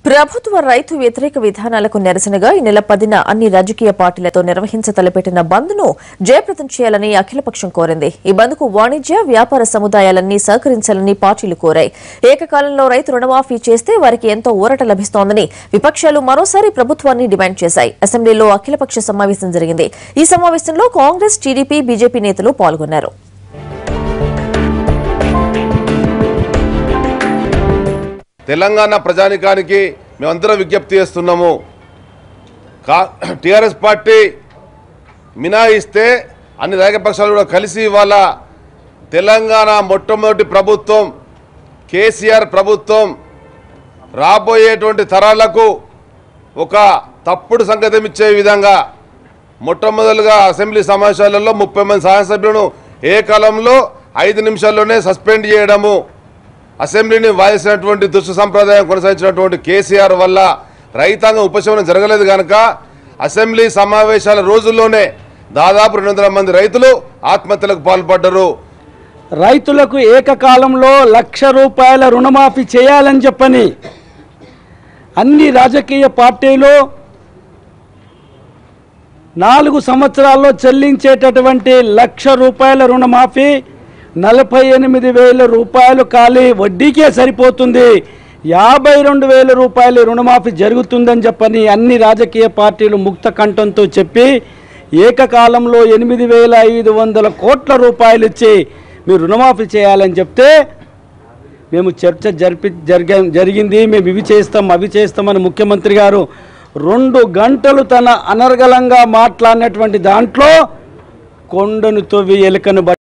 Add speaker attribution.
Speaker 1: ప్రభుత్వ రైతు వ్యతిరేక విధానాలకు నిరసనగా ఈ నెల పదిన అన్ని రాజకీయ పార్టీలతో నిర్వహించ తలపెట్టిన బంద్ ను జయప్రదం చేయాలని అఖిలపక్షం కోరింది ఈ బంద్ కు వాణిజ్య వ్యాపార సముదాయాలన్నీ సహకరించాలని పార్టీలు కోరాయి ఏకకాలంలో రైతు రుణమాఫీ చేస్తే వారికి ఎంతో ఊరట లభిస్తోందని విపక్షాలు మరోసారి ప్రభుత్వాన్ని డిమాండ్ చేశాయి అసెంబ్లీలో అఖిలపక్ష సమావేశం జరిగింది ఈ సమావేశంలో కాంగ్రెస్ టీడీపీ బీజేపీ నేతలు పాల్గొన్నారు
Speaker 2: తెలంగాణ ప్రజానికానికి మేమందరం విజ్ఞప్తి చేస్తున్నాము కా టీఆర్ఎస్ పార్టీ మినాయిస్తే అన్ని రాజకీయ పక్షాలు కూడా కలిసి ఇవాళ తెలంగాణ మొట్టమొదటి ప్రభుత్వం కేసీఆర్ ప్రభుత్వం రాబోయేటువంటి తరాలకు ఒక తప్పుడు సంకేతం ఇచ్చే విధంగా మొట్టమొదలుగా అసెంబ్లీ సమావేశాలలో ముప్పై మంది శాసనసభ్యులను ఏ కాలంలో ఐదు నిమిషాల్లోనే సస్పెండ్ చేయడము అసెంబ్లీని వాయిసినటువంటి దుష్ట సంప్రదాయం కొనసాగించినటువంటి కేసీఆర్ వల్ల రైతాంగం ఉపశమనం జరగలేదు కనుక అసెంబ్లీ సమావేశాల రోజుల్లోనే దాదాపు రెండు వందల మంది రైతులు ఆత్మహత్యలకు పాల్పడ్డరు
Speaker 3: రైతులకు ఏకకాలంలో లక్ష రూపాయల రుణమాఫీ చేయాలని చెప్పని అన్ని రాజకీయ పార్టీలు నాలుగు సంవత్సరాల్లో చెల్లించేటటువంటి లక్ష రూపాయల రుణమాఫీ నలభై ఎనిమిది వేల రూపాయలు ఖాళీ వడ్డీకే సరిపోతుంది యాభై రెండు వేల రూపాయలు రుణమాఫీ జరుగుతుందని చెప్పని అన్ని రాజకీయ పార్టీలు ముక్త కంఠంతో చెప్పి ఏకకాలంలో ఎనిమిది వేల ఐదు వందల కోట్ల రూపాయలు ఇచ్చి మీరు రుణమాఫీ చేయాలని చెప్తే మేము చర్చ జరిపి జరిగ జరిగింది మేము ఇవి చేస్తాం అవి చేస్తామని ముఖ్యమంత్రి గారు రెండు గంటలు తన అనర్గళంగా మాట్లాడినటువంటి దాంట్లో కొండను తవ్వి ఎలుకను బట్టి